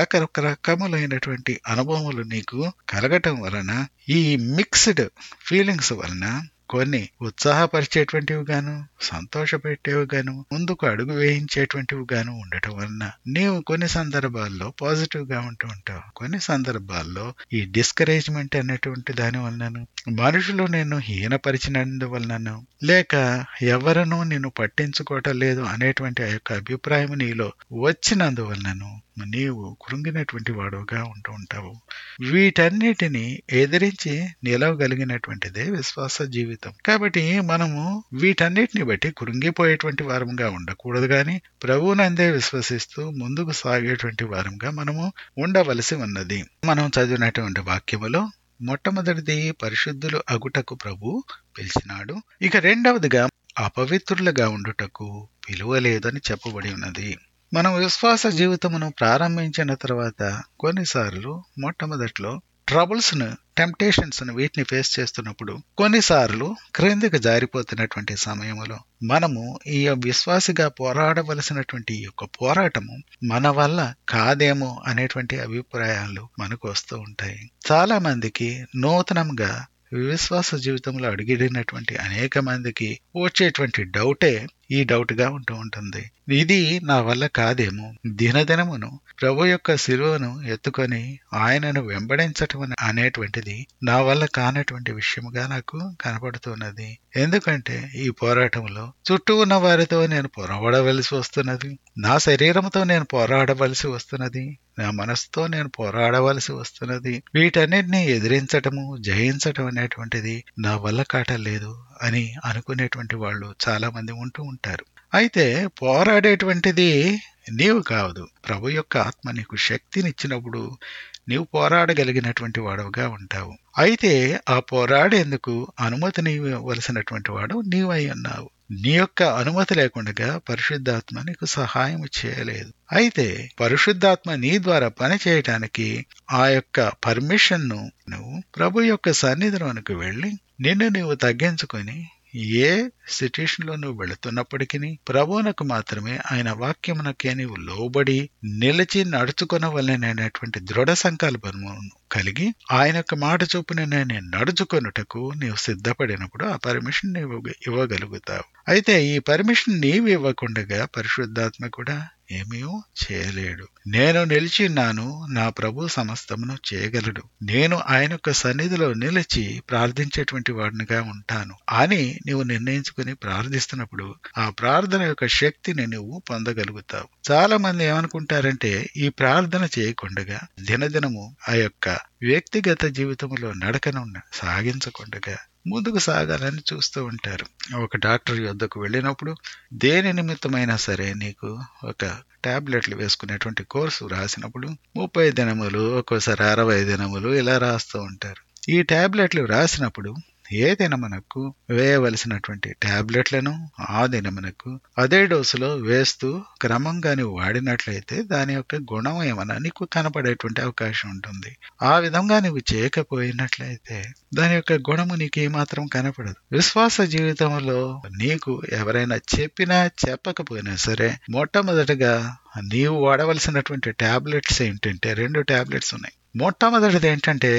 Speaker 1: రకరకములైనటువంటి అనుభవములు నీకు కలగటం వలన ఈ మిక్స్డ్ ఫీలింగ్స్ వలన కొన్ని ఉత్సాహపరిచేటువంటివి గాను సంతోషపెట్టేవి గాను ముందుకు అడుగు వేయించేటువంటివి గాను ఉండటం వలన నీవు కొన్ని సందర్భాల్లో పాజిటివ్ గా ఉంటూ ఉంటావు కొన్ని సందర్భాల్లో ఈ డిస్కరేజ్మెంట్ అనేటువంటి దాని వలనను మనుషులు నేను హీనపరిచినందువలనను లేక ఎవరనూ నిన్ను పట్టించుకోవటం లేదు అనేటువంటి ఆ యొక్క అభిప్రాయం నీలో వచ్చినందువలనను నీవు కృంగినటువంటి వాడుగా ఉంటూ ఉంటావు వీటన్నిటిని ఎదిరించి నిలవగలిగినటువంటిదే విశ్వాస జీవితం కాబట్టి మనము వీటన్నిటిని బట్టి కృంగిపోయేటువంటి వారంగా ఉండకూడదు కానీ ప్రభువునందే విశ్వసిస్తూ ముందుకు సాగేటువంటి వారంగా మనము ఉండవలసి ఉన్నది మనం చదివినటువంటి వాక్యములో మొట్టమొదటిది పరిశుద్ధులు అగుటకు ప్రభు పిలిచినాడు ఇక రెండవదిగా అపవిత్రులుగా ఉండుటకు పిలువలేదని చెప్పబడి ఉన్నది మనం విశ్వాస జీవితమును ప్రారంభించిన తర్వాత కొన్నిసార్లు మొట్టమొదట్లో ట్రబుల్స్ ను టెంప్టేషన్స్ ను వీటిని ఫేస్ చేస్తున్నప్పుడు కొన్నిసార్లు క్రిందికి జారిపోతున్నటువంటి సమయంలో మనము ఈ విశ్వాసిగా పోరాడవలసినటువంటి ఈ యొక్క పోరాటము మన వల్ల కాదేమో అనేటువంటి అభిప్రాయాలు మనకు వస్తూ ఉంటాయి చాలా మందికి నూతనంగా విశ్వాస జీవితంలో అడిగిడినటువంటి అనేక మందికి వచ్చేటువంటి డౌటే ఈ డౌట్ గా ఉంటూ ఉంటుంది ఇది నా వల్ల కాదేమో దినదినమును ప్రభు యొక్క శిలువను ఎత్తుకొని ఆయనను వెంబడించటం అనేటువంటిది నా వల్ల కానటువంటి విషయముగా నాకు కనపడుతున్నది ఎందుకంటే ఈ పోరాటంలో చుట్టూ ఉన్న వారితో నేను పోరాడవలసి వస్తున్నది నా శరీరంతో నేను పోరాడవలసి వస్తున్నది నా మనసుతో నేను పోరాడవలసి వస్తున్నది వీటన్నిటిని ఎదిరించటము జయించటం అనేటువంటిది నా వల్ల కాటలేదు అని అనుకునేటువంటి వాళ్ళు చాలా మంది ఉంటూ ఉంటారు అయితే పోరాడేటువంటిది నీవు కాదు ప్రభు యొక్క ఆత్మ నీకు శక్తినిచ్చినప్పుడు నీవు పోరాడగలిగినటువంటి వాడవుగా ఉంటావు అయితే ఆ పోరాడేందుకు అనుమతిని ఇవ్వవలసినటువంటి వాడు నీవై ఉన్నావు నీ యొక్క అనుమతి లేకుండా పరిశుద్ధాత్మ నీకు సహాయం చేయలేదు అయితే పరిశుద్ధాత్మ నీ ద్వారా పని చేయటానికి ఆ యొక్క పర్మిషన్ ను నువ్వు ప్రభు యొక్క సన్నిధిలోనికి వెళ్ళి నిన్ను నీవు తగ్గించుకొని ఏ సిచ్యుయేషన్ లో నువ్వు వెళుతున్నప్పటికీ ప్రభువునకు మాత్రమే ఆయన వాక్యమునకే నీవు లోబడి నిలిచి నడుచుకొనవలనైనటువంటి దృఢ సంకల్పము కలిగి ఆయన యొక్క మాట చొప్పున నేను నడుచుకొనుటకు నీవు సిద్ధపడినప్పుడు ఆ పర్మిషన్ నీవు ఇవ్వగలుగుతావు అయితే ఈ పర్మిషన్ నీవు ఇవ్వకుండా పరిశుద్ధాత్మ కూడా ఏమీ చేయలేడు నేను నిలిచిన్నాను నా ప్రభు సమస్తమును చేయగలడు నేను ఆయన యొక్క సన్నిధిలో నిలిచి ప్రార్థించేటువంటి వాడినిగా ఉంటాను అని నీవు నిర్ణయించుకుని ప్రార్థిస్తున్నప్పుడు ఆ ప్రార్థన యొక్క శక్తిని నువ్వు పొందగలుగుతావు చాలా మంది ఏమనుకుంటారంటే ఈ ప్రార్థన చేయకుండగా దినదినము ఆ యొక్క వ్యక్తిగత జీవితంలో నడకను సాగించకుండగా ముందుకు సాగాలని చూస్తూ ఉంటారు ఒక డాక్టర్ యొద్దకు వెళ్ళినప్పుడు దేని నిమిత్తమైనా సరే నీకు ఒక టాబ్లెట్లు వేసుకునేటువంటి కోర్సు రాసినప్పుడు ముప్పై దినములు ఒక్కోసారి అరవై దినములు ఇలా రాస్తూ ఉంటారు ఈ టాబ్లెట్లు రాసినప్పుడు ఏ దినమునకు వేయవలసినటువంటి టాబ్లెట్లను ఆ దినమునకు అదే డోసులో వేస్తూ క్రమంగా నువ్వు వాడినట్లయితే దాని యొక్క గుణం ఏమన్నా నీకు కనపడేటువంటి అవకాశం ఉంటుంది ఆ విధంగా నువ్వు చేయకపోయినట్లయితే దాని యొక్క గుణము నీకు ఏమాత్రం కనపడదు విశ్వాస జీవితంలో నీకు ఎవరైనా చెప్పినా చెప్పకపోయినా సరే మొట్టమొదటిగా నీవు వాడవలసినటువంటి టాబ్లెట్స్ ఏంటంటే రెండు టాబ్లెట్స్ ఉన్నాయి మొట్టమొదటిది ఏంటంటే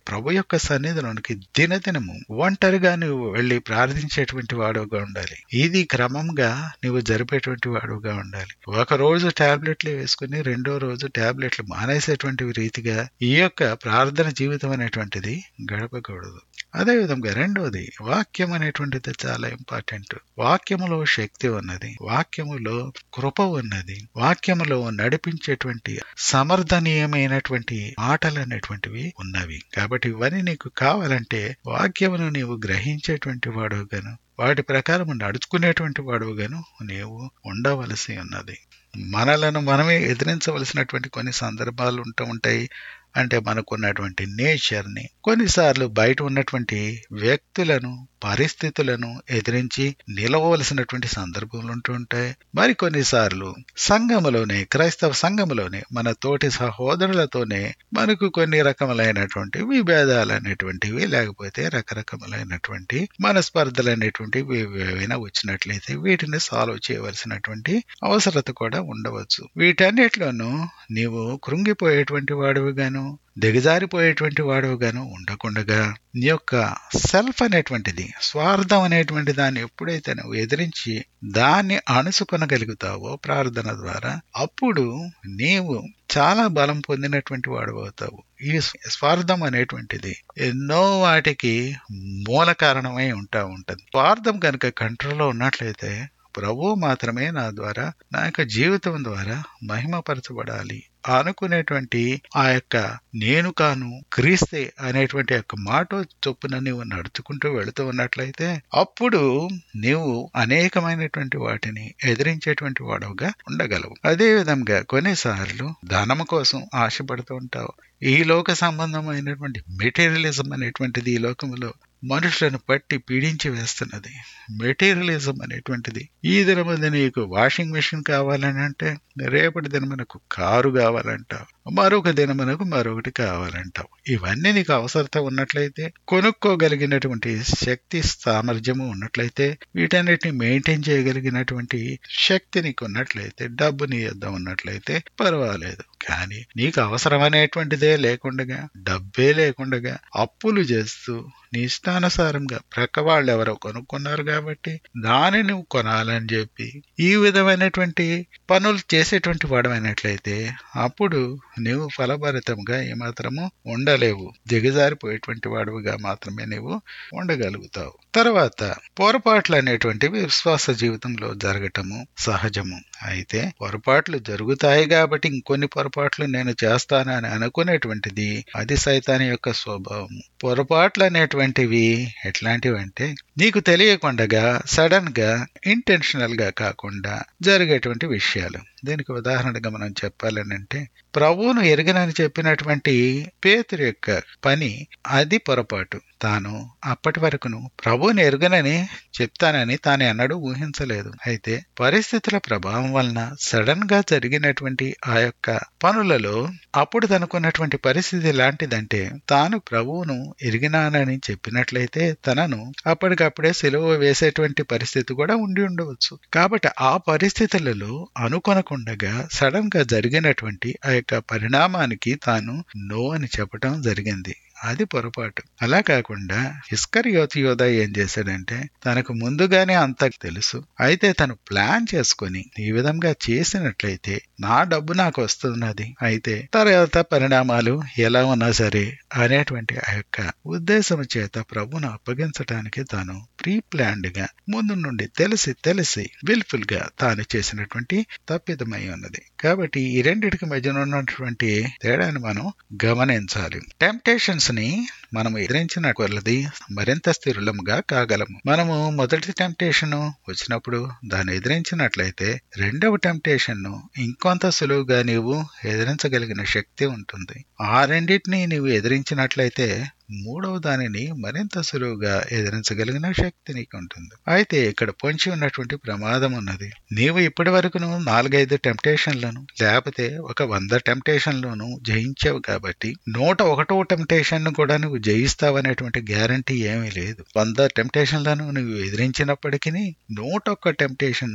Speaker 1: ప్రభు యొక్క సన్నిధిలోనికి దినదినము ఒంటరిగా నువ్వు వెళ్ళి ప్రార్థించేటువంటి వాడుగా ఉండాలి ఇది క్రమంగా నువ్వు జరిపేటువంటి వాడుగా ఉండాలి ఒక రోజు టాబ్లెట్లు వేసుకుని రెండో రోజు టాబ్లెట్లు మానేసేటువంటి రీతిగా ఈ యొక్క ప్రార్థన జీవితం అనేటువంటిది గడపకూడదు అదేవిధంగా రెండోది వాక్యం అనేటువంటిది చాలా ఇంపార్టెంట్ వాక్యములో శక్తి ఉన్నది వాక్యములో కృప ఉన్నది వాక్యములో నడిపించేటువంటి సమర్థనీయమైనటువంటి మాటలు అనేటువంటివి ఉన్నవి కాబట్టి ఇవన్నీ నీకు కావాలంటే వాక్యమును నీవు గ్రహించేటువంటి వాడుగాను వాటి ప్రకారం నడుచుకునేటువంటి వాడుగాను నీవు ఉండవలసి ఉన్నది మనలను మనమే ఎదిరించవలసినటువంటి కొన్ని సందర్భాలు ఉంటూ ఉంటాయి అంటే మనకున్నటువంటి నేచర్ని కొన్నిసార్లు బయట ఉన్నటువంటి వ్యక్తులను పరిస్థితులను ఎదిరించి నిలవలసినటువంటి సందర్భాలు ఉంటూ ఉంటాయి మరి కొన్నిసార్లు సంఘములోనే క్రైస్తవ సంఘములోనే మన తోటి సహోదరులతోనే మనకు కొన్ని రకములైనటువంటి విభేదాలు అనేటువంటివి లేకపోతే రకరకములైనటువంటి మనస్పర్ధలు అనేటువంటివి ఏవైనా వచ్చినట్లయితే వీటిని సాల్వ్ చేయవలసినటువంటి అవసరత కూడా ఉండవచ్చు వీటన్నిటిలోనూ నీవు కృంగిపోయేటువంటి వాడుగాను దిగజారిపోయేటువంటి వాడుగాను ఉండకుండగా నీ యొక్క సెల్ఫ్ అనేటువంటిది స్వార్థం అనేటువంటి దాన్ని ఎప్పుడైతే నువ్వు ఎదిరించి దాన్ని అణుసుకొనగలుగుతావో ప్రార్థన ద్వారా అప్పుడు నీవు చాలా బలం పొందినటువంటి వాడు అవుతావు ఈ స్వార్థం అనేటువంటిది ఎన్నో వాటికి మూల కారణమై ఉంటా ఉంటది స్వార్థం కనుక కంట్రోల్లో ఉన్నట్లయితే ప్రభు మాత్రమే నా ద్వారా నా యొక్క జీవితం ద్వారా మహిమపరచబడాలి అనుకునేటువంటి ఆ యొక్క నేను కాను క్రీస్తే అనేటువంటి యొక్క మాట చొప్పున నీవు నడుచుకుంటూ వెళుతూ ఉన్నట్లయితే అప్పుడు నీవు అనేకమైనటువంటి వాటిని ఎదిరించేటువంటి వాడుగా ఉండగలవు అదే విధంగా కొన్నిసార్లు ధనము కోసం ఆశపడుతూ ఉంటావు ఈ లోక సంబంధమైనటువంటి మెటీరియలిజం అనేటువంటిది ఈ లోకంలో మనుషులను పట్టి పీడించి వేస్తున్నది మెటీరియలిజం అనేటువంటిది ఈ దినమంది నీకు వాషింగ్ మెషిన్ కావాలని అంటే రేపటి దినమునకు కారు కావాలంటావు మరొక దినమునకు మరొకటి కావాలంటావు ఇవన్నీ నీకు అవసరత ఉన్నట్లయితే కొనుక్కోగలిగినటువంటి శక్తి సామర్థ్యము ఉన్నట్లయితే వీటన్నిటిని మెయింటైన్ చేయగలిగినటువంటి శక్తి నీకు ఉన్నట్లయితే డబ్బు నీ యొద్ద ఉన్నట్లయితే పర్వాలేదు కానీ నీకు అవసరం అనేటువంటిదే లేకుండగా డబ్బే లేకుండగా అప్పులు చేస్తూ నీ ఇష్టానుసారంగా ప్రక్క వాళ్ళు ఎవరో కొనుక్కున్నారు కాబట్టి దాన్ని నువ్వు కొనాలని చెప్పి ఈ విధమైనటువంటి పనులు చేసేటువంటి వాడమైనట్లయితే అప్పుడు నీవు ఫలభరితంగా ఏమాత్రము ఉండలేవు దిగజారిపోయేటువంటి వాడుగా మాత్రమే నీవు ఉండగలుగుతావు తర్వాత పొరపాట్లు అనేటువంటివి విశ్వాస జీవితంలో జరగటము సహజము అయితే పొరపాట్లు జరుగుతాయి కాబట్టి ఇంకొన్ని పొరపాట్లు నేను చేస్తానని అనుకునేటువంటిది అది సైతాన్ యొక్క స్వభావం పొరపాట్లు అనేటువంటివి ఎట్లాంటివి అంటే నీకు తెలియకుండగా సడన్ గా ఇంటెన్షనల్ గా కాకుండా జరిగేటువంటి విషయాలు దీనికి ఉదాహరణగా మనం చెప్పాలని అంటే ప్రభువును ఎరగనని చెప్పినటువంటి పేతురు యొక్క పని అది పొరపాటు తాను అప్పటి వరకును ప్రభువుని ఎరుగనని చెప్తానని తాను ఎన్నడూ ఊహించలేదు అయితే పరిస్థితుల ప్రభావం వలన సడన్ గా జరిగినటువంటి ఆ యొక్క పనులలో అప్పుడు తనకున్నటువంటి పరిస్థితి ఎలాంటిదంటే తాను ప్రభువును ఎరిగినానని చెప్పినట్లయితే తనను అప్పటికప్పుడే సెలవు వేసేటువంటి పరిస్థితి కూడా ఉండి ఉండవచ్చు కాబట్టి ఆ పరిస్థితులలో అనుకొనకుండగా సడన్ గా జరిగినటువంటి ఆ యొక్క పరిణామానికి తాను నో అని చెప్పడం జరిగింది అది పొరపాటు అలా కాకుండా ఇస్కరియోతి యోధ ఏం చేశాడంటే తనకు ముందుగానే అంత తెలుసు అయితే తను ప్లాన్ చేసుకుని ఈ విధంగా చేసినట్లయితే నా డబ్బు నాకు వస్తున్నది అయితే తర్వాత పరిణామాలు ఎలా ఉన్నా సరే అనేటువంటి ఆ యొక్క ఉద్దేశం చేత ప్రభును అప్పగించడానికి తాను ప్రీ ప్లాన్డ్ గా ముందు నుండి తెలిసి తెలిసి విల్ఫుల్ గా తాను చేసినటువంటి తప్పిదమై ఉన్నది కాబట్టి ఈ రెండిటికి మధ్యన ఉన్నటువంటి తేడాను మనం గమనించాలి టెంప్టేషన్స్ ని మనము ఎదిరించిన కొలది మరింత స్థిరులముగా కాగలము మనము మొదటి టెంప్టేషన్ వచ్చినప్పుడు దాన్ని ఎదిరించినట్లయితే రెండవ టెంప్టేషన్ ను ఇంకొంత సులువుగా నీవు ఎదిరించగలిగిన శక్తి ఉంటుంది ఆ రెండింటిని నీవు ఎదిరించినట్లయితే మూడవ దానిని మరింత సులువుగా ఎదిరించగలిగిన శక్తి నీకు ఉంటుంది అయితే ఇక్కడ పొంచి ఉన్నటువంటి ప్రమాదం ఉన్నది నీవు ఇప్పటి వరకును నాలుగైదు టెంప్టేషన్లను లేకపోతే ఒక వంద టెంప్టేషన్లను జయించావు కాబట్టి నూట ఒకటో టెంప్టేషన్ ను కూడా నువ్వు జయిస్తావనేటువంటి గ్యారంటీ ఏమీ లేదు వంద టెంప్టేషన్లను నువ్వు ఎదిరించినప్పటికీ నూట ఒక్క టెంప్టేషన్ ను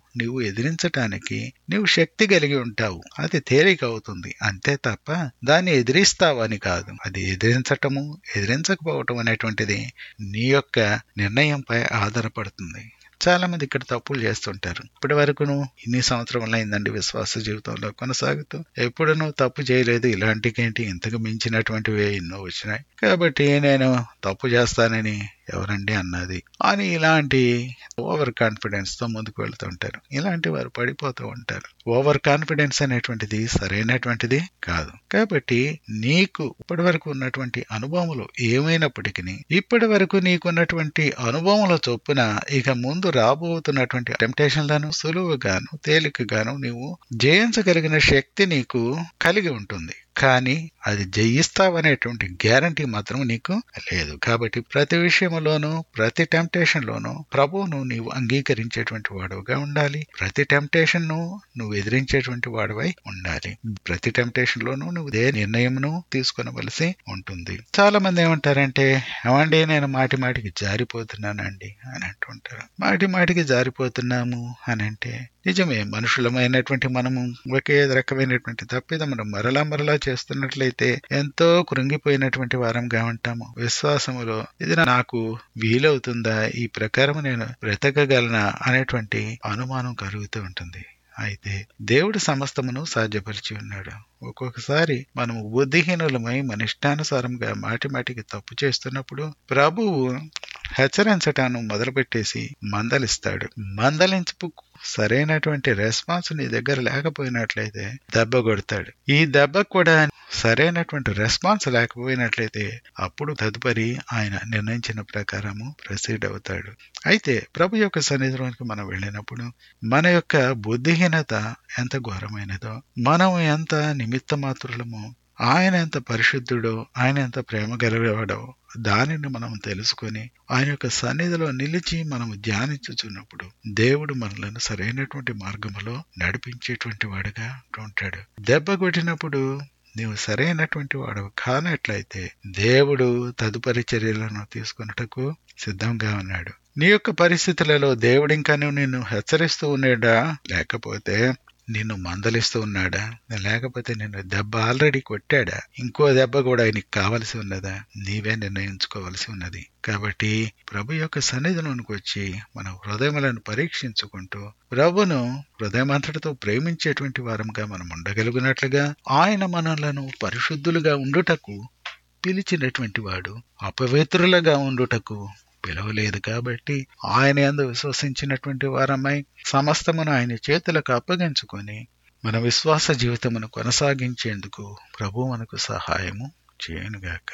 Speaker 1: నువ్వు ఎదిరించటానికి నువ్వు శక్తి కలిగి ఉంటావు అది తేలిక అవుతుంది అంతే తప్ప దాన్ని ఎదిరిస్తావని కాదు అది ఎదిరించటము ఎదిరించకపోవటం అనేటువంటిది నీ యొక్క నిర్ణయంపై ఆధారపడుతుంది చాలా మంది ఇక్కడ తప్పులు చేస్తుంటారు ఇప్పటి వరకు నువ్వు ఇన్ని సంవత్సరములు అయిందండి విశ్వాస జీవితంలో కొనసాగుతూ ఎప్పుడు నువ్వు తప్పు చేయలేదు ఇలాంటికేంటి ఇంతకు మించినటువంటివి ఎన్నో వచ్చినాయి కాబట్టి నేను తప్పు చేస్తానని ఎవరండి అన్నది అని ఇలాంటి ఓవర్ కాన్ఫిడెన్స్ తో ముందుకు వెళ్తుంటారు ఇలాంటి వారు పడిపోతూ ఉంటారు ఓవర్ కాన్ఫిడెన్స్ అనేటువంటిది సరైనటువంటిది కాదు కాబట్టి నీకు ఇప్పటి వరకు ఉన్నటువంటి అనుభవములు ఏమైనప్పటికీ ఇప్పటి వరకు నీకున్నటువంటి అనుభవముల చొప్పున ఇక ముందు రాబోతున్నటువంటి టెంప్టేషన్లను సులువుగాను తేలికగాను నీవు జయించగలిగిన శక్తి నీకు కలిగి ఉంటుంది కానీ అది జయిస్తావనేటువంటి గ్యారంటీ మాత్రం నీకు లేదు కాబట్టి ప్రతి విషయంలోనూ ప్రతి టెంప్టేషన్ లోనూ ప్రభువును నీవు అంగీకరించేటువంటి వాడుగా ఉండాలి ప్రతి టెంప్టేషన్ ను నువ్వు ఎదిరించేటువంటి వాడివై ఉండాలి ప్రతి టెంప్టేషన్ లోనూ నువ్వు ఏ నిర్ణయమును తీసుకొనవలసి ఉంటుంది చాలా మంది ఏమంటారంటే ఏమండి నేను మాటి మాటికి జారిపోతున్నానండి అని అంటుంటారు మాటి మాటికి జారిపోతున్నాము అని అంటే నిజమే మనుషులమైనటువంటి మనము ఒకే రకమైనటువంటి తప్పిదమును మరలా మరలా చేస్తున్నట్లయితే ఎంతో కృంగిపోయినటువంటి వారంగా ఉంటాము విశ్వాసములో ఇది నాకు వీలవుతుందా ఈ ప్రకారం నేను బ్రతకగలనా అనేటువంటి అనుమానం కలుగుతూ ఉంటుంది అయితే దేవుడు సమస్తమును సాధ్యపరిచి ఉన్నాడు ఒక్కొక్కసారి మనము బుద్ధిహీనులమై మన ఇష్టానుసారంగా మాటి మాటికి తప్పు చేస్తున్నప్పుడు ప్రభువు హెచ్చరించటాన్ని మొదలుపెట్టేసి మందలిస్తాడు మందలించుకు సరైనటువంటి రెస్పాన్స్ నీ దగ్గర లేకపోయినట్లయితే దెబ్బ కొడతాడు ఈ దెబ్బ కూడా సరైనటువంటి రెస్పాన్స్ లేకపోయినట్లయితే అప్పుడు తదుపరి ఆయన నిర్ణయించిన ప్రకారము ప్రొసీడ్ అవుతాడు అయితే ప్రభు యొక్క సన్నిధిలోనికి మనం వెళ్ళినప్పుడు మన యొక్క బుద్ధిహీనత ఎంత ఘోరమైనదో మనం ఎంత నిమిత్త మాత్రులమో ఆయన ఎంత పరిశుద్ధుడో ఆయన ఎంత ప్రేమ గలవాడో దానిని మనం తెలుసుకొని ఆయన యొక్క సన్నిధిలో నిలిచి మనము ధ్యానించుచున్నప్పుడు దేవుడు మనలను సరైనటువంటి మార్గములో నడిపించేటువంటి వాడుగా ఉంటాడు దెబ్బ కొట్టినప్పుడు నీవు సరైనటువంటి వాడు కానట్లయితే దేవుడు తదుపరి చర్యలను తీసుకున్నటకు సిద్ధంగా ఉన్నాడు నీ యొక్క పరిస్థితులలో దేవుడు ఇంకా నిన్ను హెచ్చరిస్తూ ఉన్నాడా లేకపోతే నిన్ను మందలిస్తూ ఉన్నాడా లేకపోతే నిన్ను దెబ్బ ఆల్రెడీ కొట్టాడా ఇంకో దెబ్బ కూడా ఆయనకి కావలసి ఉన్నదా నీవే నిర్ణయించుకోవలసి ఉన్నది కాబట్టి ప్రభు యొక్క సన్నిధిలోనికి వచ్చి మన హృదయములను పరీక్షించుకుంటూ ప్రభును హృదయమంతటితో ప్రేమించేటువంటి వారంగా మనం ఉండగలిగినట్లుగా ఆయన మనలను పరిశుద్ధులుగా ఉండుటకు పిలిచినటువంటి వాడు అపవిత్రులుగా ఉండుటకు పిలవలేదు కాబట్టి ఆయన ఎందు విశ్వసించినటువంటి వారమై సమస్తమును ఆయన చేతులకు అప్పగించుకొని మన విశ్వాస జీవితమును కొనసాగించేందుకు ప్రభు మనకు సహాయము చేయనుగాక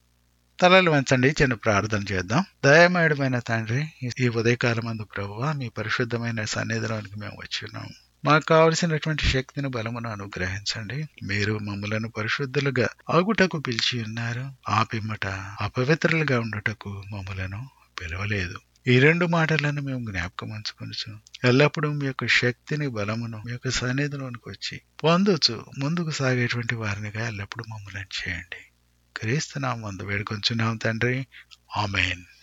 Speaker 1: తలలు వంచండి చిన్న ప్రార్థన చేద్దాం దయమేడమైన తండ్రి ఈ ఉదయకాలమందు ప్రభువ మీ పరిశుద్ధమైన సన్నిధిలోనికి మేము వచ్చినాం మాకు కావలసినటువంటి శక్తిని బలమును అనుగ్రహించండి మీరు మమ్మలను పరిశుద్ధులుగా ఆగుటకు పిలిచి ఉన్నారు ఆ పిమ్మట అపవిత్రులుగా ఉండుటకు మమ్మలను పిలవలేదు ఈ రెండు మాటలను మేము జ్ఞాపకం ఉంచుకొనచ్చు ఎల్లప్పుడూ మీ యొక్క శక్తిని బలమును మీ యొక్క సన్నిధిలోనికి వచ్చి పొందొచ్చు ముందుకు సాగేటువంటి వారినిగా ఎల్లప్పుడూ మమ్మల్ని చేయండి క్రీస్తునామందు వేడుకొంచున్నాం తండ్రి ఆమెన్